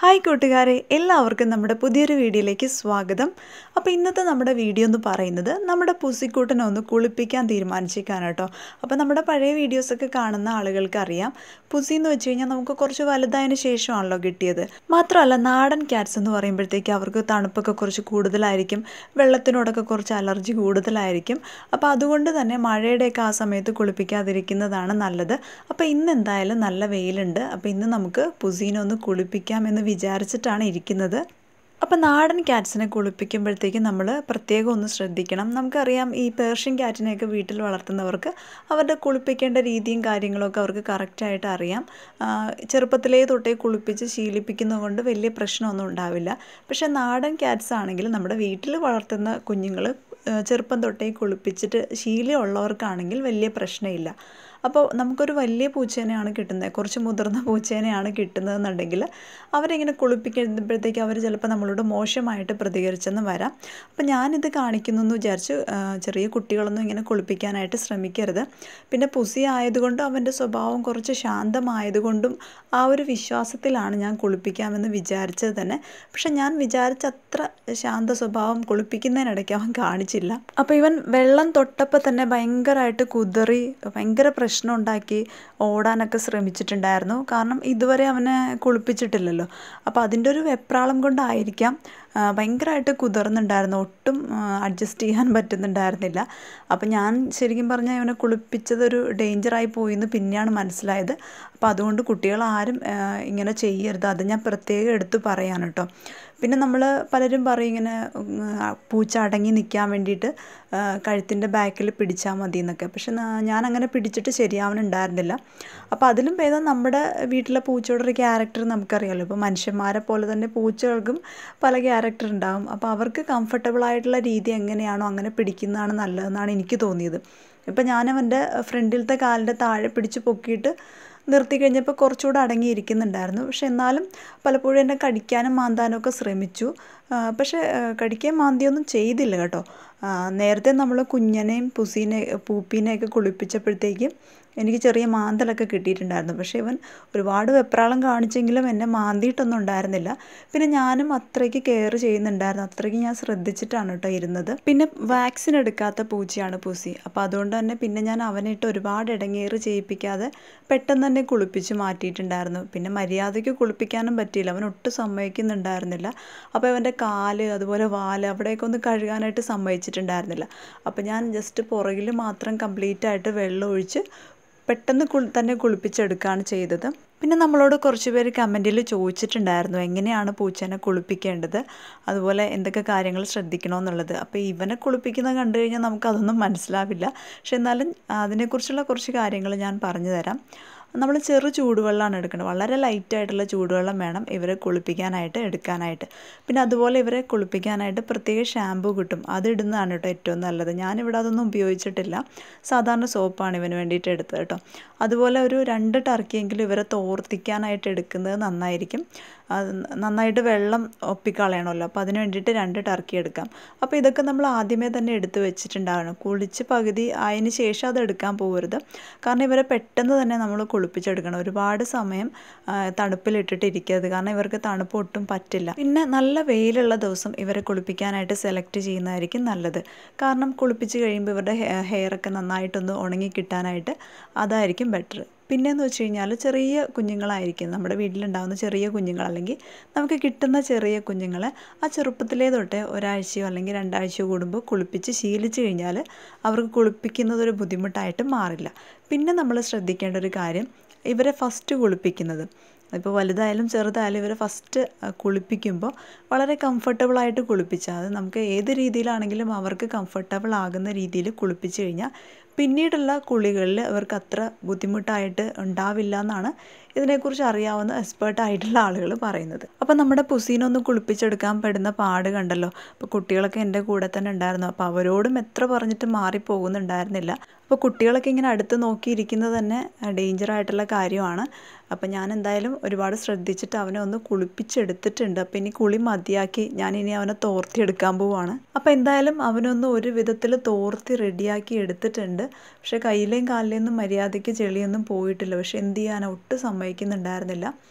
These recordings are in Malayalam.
ഹായ് കൂട്ടുകാരെ എല്ലാവർക്കും നമ്മുടെ പുതിയൊരു വീഡിയോയിലേക്ക് സ്വാഗതം അപ്പോൾ ഇന്നത്തെ നമ്മുടെ വീഡിയോ എന്ന് പറയുന്നത് നമ്മുടെ പുസിക്കൂട്ടിനെ ഒന്ന് കുളിപ്പിക്കാൻ തീരുമാനിച്ചേക്കാണ് കേട്ടോ അപ്പോൾ നമ്മുടെ പഴയ വീഡിയോസൊക്കെ കാണുന്ന ആളുകൾക്ക് അറിയാം പുസി എന്ന് വെച്ച് കഴിഞ്ഞാൽ നമുക്ക് കുറച്ച് വലുതായതിന് ശേഷമാണല്ലോ കിട്ടിയത് മാത്രമല്ല നാടൻ ക്യാറ്റ്സ് എന്ന് പറയുമ്പോഴത്തേക്ക് അവർക്ക് തണുപ്പൊക്കെ കുറച്ച് കൂടുതലായിരിക്കും വെള്ളത്തിനോടൊക്കെ കുറച്ച് അലർജി കൂടുതലായിരിക്കും അപ്പോൾ അതുകൊണ്ട് തന്നെ മഴയുടെയൊക്കെ ആ സമയത്ത് കുളിപ്പിക്കാതിരിക്കുന്നതാണ് നല്ലത് അപ്പോൾ ഇന്ന് എന്തായാലും നല്ല വെയിലുണ്ട് അപ്പോൾ ഇന്ന് നമുക്ക് പുസീനെ ഒന്ന് കുളിപ്പിക്കാമെന്ന് വിചാരിച്ചിട്ടാണ് ഇരിക്കുന്നത് അപ്പോൾ നാടൻ ക്യാറ്റ്സിനെ കുളിപ്പിക്കുമ്പോഴത്തേക്കും നമ്മൾ പ്രത്യേകം ഒന്ന് ശ്രദ്ധിക്കണം നമുക്കറിയാം ഈ പേർഷ്യൻ ക്യാറ്റിനെയൊക്കെ വീട്ടിൽ വളർത്തുന്നവർക്ക് അവരുടെ കുളിപ്പിക്കേണ്ട രീതിയും കാര്യങ്ങളൊക്കെ അവർക്ക് കറക്റ്റായിട്ട് അറിയാം ആ, ചെറുപ്പത്തിലേ തൊട്ടേ കുളിപ്പിച്ച് ശീലിപ്പിക്കുന്നത് കൊണ്ട് വലിയ പ്രശ്നമൊന്നും ഉണ്ടാവില്ല പക്ഷേ നാടൻ ക്യാറ്റ്സ് ആണെങ്കിൽ നമ്മുടെ വീട്ടിൽ വളർത്തുന്ന കുഞ്ഞുങ്ങൾ ചെറുപ്പം തൊട്ടേ കുളിപ്പിച്ചിട്ട് ശീലമുള്ളവർക്കാണെങ്കിൽ വലിയ പ്രശ്നമില്ല അപ്പോൾ നമുക്കൊരു വലിയ പൂച്ചേനെയാണ് കിട്ടുന്നത് കുറച്ച് മുതിർന്ന പൂച്ചേനെയാണ് കിട്ടുന്നതെന്നുണ്ടെങ്കിൽ അവരിങ്ങനെ കുളിപ്പിക്കുമ്പോഴത്തേക്ക് അവർ ചിലപ്പോൾ നമ്മളോട് മോശമായിട്ട് പ്രതികരിച്ചെന്ന് വരാം അപ്പോൾ ഞാനിത് കാണിക്കുന്നു എന്ന് വിചാരിച്ച് ആ, ചെറിയ കുട്ടികളൊന്നും ഇങ്ങനെ കുളിപ്പിക്കാനായിട്ട് ശ്രമിക്കരുത് പിന്നെ പുസി ആയതുകൊണ്ടും അവൻ്റെ സ്വഭാവം കുറച്ച് ശാന്തമായതുകൊണ്ടും ആ ഒരു വിശ്വാസത്തിലാണ് ഞാൻ കുളിപ്പിക്കാമെന്ന് വിചാരിച്ചത് തന്നെ പക്ഷെ ഞാൻ വിചാരിച്ച അത്ര ശാന്ത സ്വഭാവം കുളിപ്പിക്കുന്നതിനിടയ്ക്ക് അവൻ കാണിച്ചില്ല അപ്പോൾ ഇവൻ വെള്ളം തൊട്ടപ്പോൾ തന്നെ ഭയങ്കരമായിട്ട് കുതറി ഭയങ്കര പ്രശ്നം ഉണ്ടാക്കി ഓടാനൊക്കെ ശ്രമിച്ചിട്ടുണ്ടായിരുന്നു കാരണം ഇതുവരെ അവനെ കുളിപ്പിച്ചിട്ടില്ലല്ലോ അപ്പോൾ അതിൻ്റെ ഒരു വെപ്രാളം കൊണ്ടായിരിക്കാം ആ, ഭയങ്കരമായിട്ട് കുതിർന്നുണ്ടായിരുന്നു ഒട്ടും അഡ്ജസ്റ്റ് ചെയ്യാൻ പറ്റുന്നുണ്ടായിരുന്നില്ല അപ്പോൾ ഞാൻ ശരിക്കും പറഞ്ഞാൽ ഇവനെ കുളിപ്പിച്ചതൊരു ഡേഞ്ചറായി പോയി എന്ന് പിന്നെയാണ് മനസ്സിലായത് അപ്പോൾ അതുകൊണ്ട് കുട്ടികൾ ആരും ആ, ഇങ്ങനെ ചെയ്യരുത് അത് ഞാൻ പ്രത്യേകം എടുത്ത് പറയാൻ കേട്ടോ പിന്നെ നമ്മൾ പലരും പറയും ഇങ്ങനെ ഉം, ആ, പൂച്ച അടങ്ങി നിൽക്കാൻ വേണ്ടിയിട്ട് കഴുത്തിൻ്റെ ബാക്കിൽ പിടിച്ചാൽ മതി എന്നൊക്കെ പക്ഷെ നാ- ഞാൻ അങ്ങനെ പിടിച്ചിട്ട് ശരിയാവണുണ്ടായിരുന്നില്ല അപ്പോൾ അതിലും ഭേദം നമ്മുടെ വീട്ടിലെ പൂച്ചയുടെ ഒരു ക്യാരക്ടർ നമുക്കറിയാമല്ലോ ഇപ്പോൾ മനുഷ്യന്മാരെ പോലെ തന്നെ പൂച്ചകൾക്കും പല ക്യാരക്ടർ ഉണ്ടാകും അപ്പോൾ അവർക്ക് കംഫർട്ടബിൾ ആയിട്ടുള്ള രീതി എങ്ങനെയാണോ അങ്ങനെ പിടിക്കുന്നതാണ് നല്ലതെന്നാണ് എനിക്ക് തോന്നിയത് ഇപ്പം ഞാനവൻ്റെ ഫ്രണ്ടിലത്തെ കാലിൻ്റെ താഴെ പിടിച്ച് പൊക്കിയിട്ട് നിർത്തി കഴിഞ്ഞപ്പോൾ കുറച്ചുകൂടെ അടങ്ങിയിരിക്കുന്നുണ്ടായിരുന്നു പക്ഷെ എന്നാലും പലപ്പോഴും എന്നെ കടിക്കാനും മാന്താനും ഒക്കെ ശ്രമിച്ചു ആ, പക്ഷേ ആ, കടിക്കുകയും മാന്തിയൊന്നും ചെയ്തില്ല കേട്ടോ ആ, നേരത്തെ നമ്മൾ കുഞ്ഞനെയും പുസീനെ പൂപ്പീനെയൊക്കെ കുളിപ്പിച്ചപ്പോഴത്തേക്കും എനിക്ക് ചെറിയ മാന്തലൊക്കെ കിട്ടിയിട്ടുണ്ടായിരുന്നു പക്ഷേ ഇവൻ ഒരുപാട് വെപ്രാളം കാണിച്ചെങ്കിലും എന്നെ മാന്തിയിട്ടൊന്നും ഉണ്ടായിരുന്നില്ല പിന്നെ ഞാനും അത്രയ്ക്ക് കെയർ ചെയ്യുന്നുണ്ടായിരുന്നു അത്രയ്ക്ക് ഞാൻ ശ്രദ്ധിച്ചിട്ടാണ് കേട്ടോ ഇരുന്നത് പിന്നെ വാക്സിൻ എടുക്കാത്ത പൂച്ചയാണ് പൂസി അപ്പോൾ അതുകൊണ്ട് തന്നെ പിന്നെ ഞാൻ അവനിട്ട് ഒരുപാട് ഇടങ്ങേറ് ചെയ്യിപ്പിക്കാതെ പെട്ടെന്ന് തന്നെ കുളിപ്പിച്ച് മാറ്റിയിട്ടുണ്ടായിരുന്നു പിന്നെ മര്യാദയ്ക്ക് കുളിപ്പിക്കാനും പറ്റിയില്ല അവൻ ഒട്ടും സമ്മതിക്കുന്നുണ്ടായിരുന്നില്ല അപ്പോൾ അവൻ്റെ കാല് അതുപോലെ വാല് അവിടെയൊക്കെ ഒന്ന് കഴുകാനായിട്ട് സമ്മതിച്ചിട്ടുണ്ടായിരുന്നില്ല അപ്പോൾ ഞാൻ ജസ്റ്റ് പുറകിൽ മാത്രം കംപ്ലീറ്റ് ആയിട്ട് വെള്ളം ഒഴിച്ച് പെട്ടെന്ന് കുളി തന്നെ കുളിപ്പിച്ചെടുക്കുകയാണ് ചെയ്തത് പിന്നെ നമ്മളോട് കുറച്ച് പേര് കമൻറ്റിൽ ചോദിച്ചിട്ടുണ്ടായിരുന്നു എങ്ങനെയാണ് പൂച്ചേനെ കുളിപ്പിക്കേണ്ടത് അതുപോലെ എന്തൊക്കെ കാര്യങ്ങൾ ശ്രദ്ധിക്കണമെന്നുള്ളത് അപ്പോൾ ഇവനെ കുളിപ്പിക്കുന്നത് കണ്ടു കഴിഞ്ഞാൽ നമുക്കതൊന്നും മനസ്സിലാവില്ല പക്ഷെ എന്നാലും അതിനെക്കുറിച്ചുള്ള കുറച്ച് കാര്യങ്ങൾ ഞാൻ പറഞ്ഞു തരാം നമ്മൾ ചെറു ചൂടുവെള്ളമാണ് എടുക്കുന്നത് വളരെ ലൈറ്റായിട്ടുള്ള ചൂടുവെള്ളം വേണം ഇവരെ കുളിപ്പിക്കാനായിട്ട് എടുക്കാനായിട്ട് പിന്നെ അതുപോലെ ഇവരെ കുളിപ്പിക്കാനായിട്ട് പ്രത്യേക ഷാമ്പു കിട്ടും അതിടുന്നതാണ് കേട്ടോ ഏറ്റവും നല്ലത് ഞാനിവിടെ അതൊന്നും ഉപയോഗിച്ചിട്ടില്ല സാധാരണ സോപ്പാണ് ഇവന് വേണ്ടിയിട്ട് എടുത്തത് കേട്ടോ അതുപോലെ ഒരു രണ്ട് ടർക്കിയെങ്കിലും ഇവരെ തോർത്തിക്കാനായിട്ട് എടുക്കുന്നത് നന്നായിരിക്കും അത് നന്നായിട്ട് വെള്ളം ഒപ്പിക്കളയണമല്ലോ അപ്പോൾ അതിന് വേണ്ടിയിട്ട് രണ്ട് ടർക്കി എടുക്കാം അപ്പോൾ ഇതൊക്കെ നമ്മൾ ആദ്യമേ തന്നെ എടുത്ത് വെച്ചിട്ടുണ്ടാവണം കുളിച്ച് പകുതി ആയതിന് ശേഷം അത് എടുക്കാൻ പോകരുത് കാരണം ഇവരെ പെട്ടെന്ന് തന്നെ നമ്മൾ കുളിപ്പിച്ചെടുക്കണം ഒരുപാട് സമയം ആ, തണുപ്പിലിട്ടിട്ട് ഇരിക്കരുത് കാരണം ഇവർക്ക് തണുപ്പ് ഒട്ടും പറ്റില്ല പിന്നെ നല്ല വെയിലുള്ള ദിവസം ഇവരെ കുളിപ്പിക്കാനായിട്ട് സെലക്ട് ചെയ്യുന്നതായിരിക്കും നല്ലത് കാരണം കുളിപ്പിച്ച് കഴിയുമ്പോൾ ഇവരുടെ ഹെയറൊക്കെ നന്നായിട്ടൊന്ന് ഉണങ്ങി കിട്ടാനായിട്ട് അതായിരിക്കും ബെറ്റർ പിന്നെയെന്ന് വെച്ച് കഴിഞ്ഞാൽ ചെറിയ കുഞ്ഞുങ്ങളായിരിക്കും നമ്മുടെ വീട്ടിലുണ്ടാകുന്ന ചെറിയ കുഞ്ഞുങ്ങൾ അല്ലെങ്കിൽ നമുക്ക് കിട്ടുന്ന ചെറിയ കുഞ്ഞുങ്ങളെ ആ ചെറുപ്പത്തിലേ തൊട്ടേ ഒരാഴ്ചയോ അല്ലെങ്കിൽ രണ്ടാഴ്ചയോ കൂടുമ്പോൾ കുളിപ്പിച്ച് ശീലിച്ചു കഴിഞ്ഞാൽ അവർക്ക് കുളിപ്പിക്കുന്നത് ഒരു ബുദ്ധിമുട്ടായിട്ട് മാറില്ല പിന്നെ നമ്മൾ ശ്രദ്ധിക്കേണ്ട ഒരു കാര്യം ഇവരെ ഫസ്റ്റ് കുളിപ്പിക്കുന്നത് ഇപ്പോൾ വലുതായാലും ചെറുതായാലും ഇവരെ ഫസ്റ്റ് കുളിപ്പിക്കുമ്പോൾ വളരെ കംഫർട്ടബിളായിട്ട് കുളിപ്പിച്ചാൽ അത് നമുക്ക് ഏത് രീതിയിലാണെങ്കിലും അവർക്ക് കംഫർട്ടബിൾ ആകുന്ന രീതിയിൽ കുളിപ്പിച്ച് കഴിഞ്ഞാൽ പിന്നീടുള്ള കുളികളിൽ അവർക്ക് അത്ര ബുദ്ധിമുട്ടായിട്ട് ഉണ്ടാവില്ല എന്നാണ് ഇതിനെക്കുറിച്ച് അറിയാവുന്ന എക്സ്പേർട്ട് ആയിട്ടുള്ള ആളുകൾ പറയുന്നത് അപ്പോൾ നമ്മുടെ പുസീനൊന്ന് കുളിപ്പിച്ചെടുക്കാൻ പെടുന്ന പാട് കണ്ടല്ലോ അപ്പോൾ കുട്ടികളൊക്കെ എൻ്റെ കൂടെ തന്നെ ഉണ്ടായിരുന്നു അപ്പോൾ അവരോടും എത്ര പറഞ്ഞിട്ട് മാറിപ്പോകുന്നുണ്ടായിരുന്നില്ല അപ്പോൾ കുട്ടികളൊക്കെ ഇങ്ങനെ അടുത്ത് നോക്കിയിരിക്കുന്നത് തന്നെ ഡേഞ്ചർ ആയിട്ടുള്ള കാര്യമാണ് അപ്പോൾ ഞാൻ എന്തായാലും ഒരുപാട് ശ്രദ്ധിച്ചിട്ട് അവനെ ഒന്ന് കുളിപ്പിച്ചെടുത്തിട്ടുണ്ട് അപ്പോൾ ഇനി കുളി മതിയാക്കി ഞാൻ ഇനി അവനെ തോർത്തിയെടുക്കാൻ പോവാണ് അപ്പോൾ എന്തായാലും അവനൊന്ന് ഒരു വിധത്തിൽ തോർത്തി റെഡിയാക്കി എടുത്തിട്ടുണ്ട് പക്ഷേ കയ്യിലെയും കാലിലെയും ഒന്നും മര്യാദയ്ക്ക് ചെളിയൊന്നും പോയിട്ടില്ല പക്ഷെ എന്ത് ചെയ്യാനാ ഒട്ടും സമ്മതിക്കുന്നുണ്ടായിരുന്നില്ല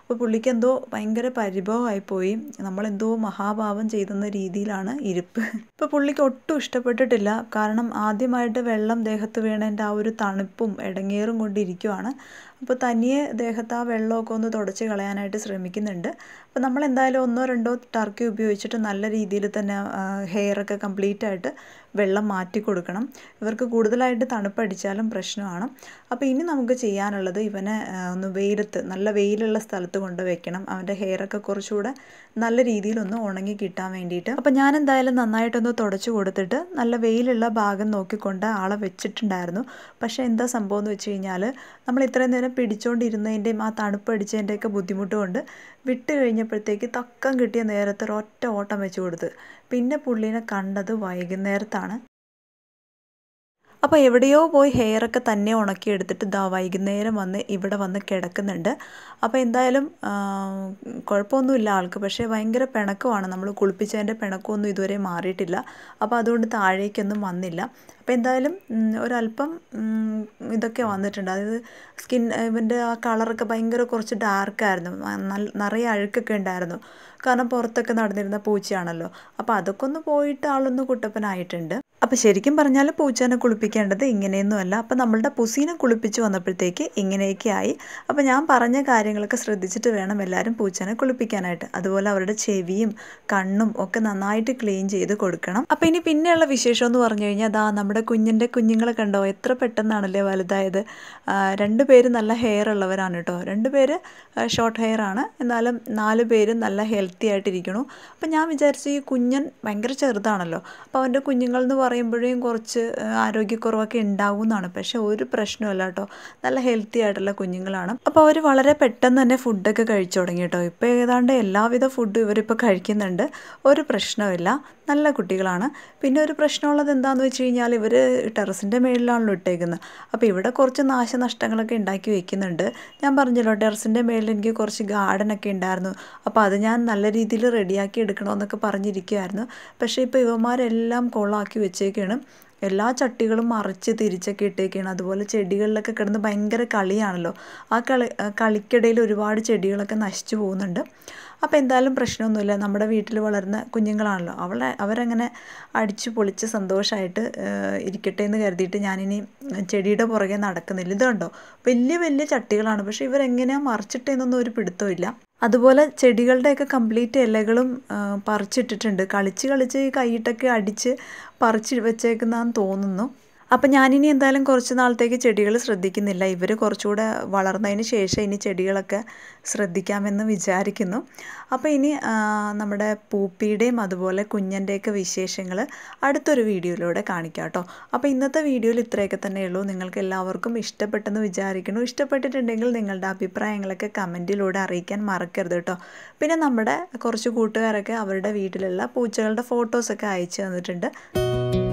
അപ്പോൾ പുള്ളിക്ക് എന്തോ ഭയങ്കര പരിഭവമായിപ്പോയി നമ്മളെന്തോ മഹാഭാവം ചെയ്തെന്ന രീതിയിലാണ് ഇരിപ്പ് ഇപ്പോൾ പുള്ളിക്ക് ഒട്ടും ഇഷ്ടപ്പെട്ടിട്ടില്ല കാരണം ആദ്യമായിട്ട് വെള്ളം ദേഹത്ത് വീണതിൻ്റെ ആ ഒരു തണുപ്പും ഇടങ്ങേറും കൊണ്ടിരിക്കുവാണ് അപ്പോൾ തനിയെ ദേഹത്ത് ആ വെള്ളമൊക്കെ ഒന്ന് തുടച്ച് കളയാനായിട്ട് ശ്രമിക്കുന്നുണ്ട് അപ്പോൾ നമ്മൾ എന്തായാലും ഒന്നോ രണ്ടോ ടർക്കി ഉപയോഗിച്ചിട്ട് നല്ല രീതിയിൽ തന്നെ ഹെയറൊക്കെ കംപ്ലീറ്റ് ആയിട്ട് വെള്ളം മാറ്റി കൊടുക്കണം ഇവർക്ക് കൂടുതലായിട്ട് തണുപ്പടിച്ചാലും പ്രശ്നമാണ് അപ്പോൾ ഇനി നമുക്ക് ചെയ്യാനുള്ളത് ഇവനെ ഒന്ന് വെയിലത്ത് നല്ല വെയിലുള്ള സ്ഥലത്ത് കൊണ്ട് വെക്കണം അവൻ്റെ ഹെയറൊക്കെ കുറച്ചുകൂടെ നല്ല രീതിയിലൊന്ന് ഉണങ്ങി കിട്ടാൻ വേണ്ടിയിട്ട് അപ്പോൾ ഞാൻ എന്തായാലും നന്നായിട്ടൊന്ന് തുടച്ച് കൊടുത്തിട്ട് നല്ല വെയിലുള്ള ഭാഗം നോക്കിക്കൊണ്ട് ആളെ വെച്ചിട്ടുണ്ടായിരുന്നു പക്ഷേ എന്താ സംഭവം എന്ന് വെച്ച് കഴിഞ്ഞാൽ നമ്മൾ ഇത്രയും നേരം പിടിച്ചുകൊണ്ടിരുന്നതിൻ്റെയും ആ തണുപ്പടിച്ചതിൻ്റെയൊക്കെ ബുദ്ധിമുട്ട് കൊണ്ട് വിട്ട് കഴിഞ്ഞപ്പോഴത്തേക്ക് തക്കം കിട്ടിയ നേരത്തെ ഒരൊറ്റ ഓട്ടം വെച്ച് കൊടുത്ത് പിന്നെ പുള്ളീനെ കണ്ടത് വൈകുന്നേരത്താണ് അപ്പോൾ എവിടെയോ പോയി ഹെയറൊക്കെ തന്നെ ഉണക്കിയെടുത്തിട്ട് ദാ വൈകുന്നേരം വന്ന് ഇവിടെ വന്ന് കിടക്കുന്നുണ്ട് അപ്പോൾ എന്തായാലും കുഴപ്പമൊന്നുമില്ല ആൾക്ക് പക്ഷേ ഭയങ്കര പിണക്കമാണ് നമ്മൾ കുളിപ്പിച്ചതിൻ്റെ പിണക്കമൊന്നും ഇതുവരെ മാറിയിട്ടില്ല അപ്പോൾ അതുകൊണ്ട് താഴേക്കൊന്നും വന്നില്ല അപ്പോൾ എന്തായാലും ഒരല്പം ഇതൊക്കെ വന്നിട്ടുണ്ട് അതായത് സ്കിൻ ഇവൻ്റെ ആ കളറൊക്കെ ഭയങ്കര കുറച്ച് ഡാർക്കായിരുന്നു നിറയെ അഴുക്കൊക്കെ ഉണ്ടായിരുന്നു കാരണം പുറത്തൊക്കെ നടന്നിരുന്ന പൂച്ചയാണല്ലോ അപ്പോൾ അതൊക്കെ ഒന്ന് പോയിട്ട് ആളൊന്ന് കുട്ടപ്പനായിട്ടുണ്ട് അപ്പോൾ ശരിക്കും പറഞ്ഞാൽ പൂച്ചേനെ കുളിപ്പിക്കേണ്ടത് ഇങ്ങനെയൊന്നുമല്ല അപ്പോൾ നമ്മളുടെ പുസീനെ കുളിപ്പിച്ച് വന്നപ്പോഴത്തേക്ക് ഇങ്ങനെയൊക്കെ ആയി അപ്പോൾ ഞാൻ പറഞ്ഞ കാര്യങ്ങളൊക്കെ ശ്രദ്ധിച്ചിട്ട് വേണം എല്ലാവരും പൂച്ചേനെ കുളിപ്പിക്കാനായിട്ട് അതുപോലെ അവരുടെ ചെവിയും കണ്ണും ഒക്കെ നന്നായിട്ട് ക്ലീൻ ചെയ്ത് കൊടുക്കണം അപ്പോൾ ഇനി പിന്നെയുള്ള വിശേഷം എന്ന് പറഞ്ഞു കഴിഞ്ഞാൽ അതാ നമ്മുടെ കുഞ്ഞിൻ്റെ കുഞ്ഞുങ്ങളെ കണ്ടോ എത്ര പെട്ടെന്നാണല്ലേ വലുതായത് രണ്ട് പേര് നല്ല ഹെയർ ഉള്ളവരാണ് കേട്ടോ രണ്ട് പേര് ഷോർട്ട് ഹെയർ ആണ് എന്നാലും നാല് പേരും നല്ല ഹെൽത്തി ആയിട്ടിരിക്കണു അപ്പോൾ ഞാൻ വിചാരിച്ചു ഈ കുഞ്ഞൻ ഭയങ്കര ചെറുതാണല്ലോ അപ്പോൾ അവൻ്റെ കുഞ്ഞുങ്ങൾ എന്ന് പറയുമ്പോഴേയും കുറച്ച് ആരോഗ്യക്കുറവൊക്കെ ഉണ്ടാവും എന്നാണ് പക്ഷേ ഒരു പ്രശ്നമല്ല കേട്ടോ നല്ല ഹെൽത്തി ആയിട്ടുള്ള കുഞ്ഞുങ്ങളാണ് അപ്പോൾ അവർ വളരെ പെട്ടെന്ന് തന്നെ ഫുഡൊക്കെ കഴിച്ചു തുടങ്ങി കേട്ടോ ഇപ്പോൾ ഏതാണ്ട് എല്ലാവിധ ഫുഡും ഇവരിപ്പോൾ കഴിക്കുന്നുണ്ട് ഒരു പ്രശ്നമില്ല നല്ല കുട്ടികളാണ് പിന്നെ ഒരു പ്രശ്നമുള്ളത് എന്താണെന്ന് വെച്ച് കഴിഞ്ഞാൽ ഇവർ ടെറസിൻ്റെ മേളിലാണല്ലോ ഇട്ടേക്കുന്നത് അപ്പോൾ ഇവിടെ കുറച്ച് നാശനഷ്ടങ്ങളൊക്കെ ഉണ്ടാക്കി വെക്കുന്നുണ്ട് ഞാൻ പറഞ്ഞല്ലോ ടെറസിൻ്റെ മേളിൽ എനിക്ക് കുറച്ച് ഗാർഡനൊക്കെ ഉണ്ടായിരുന്നു അപ്പോൾ അത് ഞാൻ നല്ല രീതിയിൽ റെഡിയാക്കി എടുക്കണമെന്നൊക്കെ പറഞ്ഞിരിക്കുമായിരുന്നു പക്ഷേ ഇപ്പോൾ ഇവന്മാരെല്ലാം കൊള്ളാക്കി വെച്ചേക്കാണ് എല്ലാ ചട്ടികളും മറിച്ച് തിരിച്ചൊക്കെ ഇട്ടേക്കാണ് അതുപോലെ ചെടികളിലൊക്കെ കിടന്ന് ഭയങ്കര കളിയാണല്ലോ ആ കളി കളിക്കിടയിൽ ഒരുപാട് ചെടികളൊക്കെ നശിച്ചു പോകുന്നുണ്ട് അപ്പോൾ എന്തായാലും പ്രശ്നമൊന്നുമില്ല നമ്മുടെ വീട്ടിൽ വളരുന്ന കുഞ്ഞുങ്ങളാണല്ലോ അവളെ അവരങ്ങനെ അടിച്ചു പൊളിച്ച് സന്തോഷമായിട്ട് ഇരിക്കട്ടെ എന്ന് കരുതിയിട്ട് ഞാനിനി ചെടിയുടെ പുറകെ നടക്കുന്നില്ല ഇത് കണ്ടോ വലിയ വലിയ ചട്ടികളാണ് പക്ഷേ ഇവരെങ്ങനെയാണ് മറിച്ചിട്ടേന്നൊന്നും ഒരു പിടുത്തമില്ല അതുപോലെ ചെടികളുടെയൊക്കെ കംപ്ലീറ്റ് ഇലകളും പറിച്ചിട്ടിട്ടുണ്ട് കളിച്ച് കളിച്ച് ഈ കൈയിട്ടൊക്കെ അടിച്ച് പറിച്ച് വെച്ചേക്കുന്നതാന്ന് തോന്നുന്നു അപ്പം ഞാനിനി എന്തായാലും കുറച്ച് നാളത്തേക്ക് ചെടികൾ ശ്രദ്ധിക്കുന്നില്ല ഇവർ കുറച്ചുകൂടെ വളർന്നതിന് ശേഷം ഇനി ചെടികളൊക്കെ ശ്രദ്ധിക്കാമെന്ന് വിചാരിക്കുന്നു അപ്പോൾ ഇനി നമ്മുടെ പൂപ്പിയുടെയും അതുപോലെ കുഞ്ഞൻ്റെയൊക്കെ വിശേഷങ്ങൾ അടുത്തൊരു വീഡിയോയിലൂടെ കാണിക്കാം കേട്ടോ അപ്പോൾ ഇന്നത്തെ വീഡിയോയിൽ ഇത്രയൊക്കെ തന്നെയുള്ളൂ നിങ്ങൾക്ക് എല്ലാവർക്കും ഇഷ്ടപ്പെട്ടെന്ന് വിചാരിക്കുന്നു ഇഷ്ടപ്പെട്ടിട്ടുണ്ടെങ്കിൽ നിങ്ങളുടെ അഭിപ്രായങ്ങളൊക്കെ കമൻറ്റിലൂടെ അറിയിക്കാൻ മറക്കരുത് കേട്ടോ പിന്നെ നമ്മുടെ കുറച്ച് കൂട്ടുകാരൊക്കെ അവരുടെ വീട്ടിലുള്ള പൂച്ചകളുടെ ഫോട്ടോസൊക്കെ അയച്ചു തന്നിട്ടുണ്ട്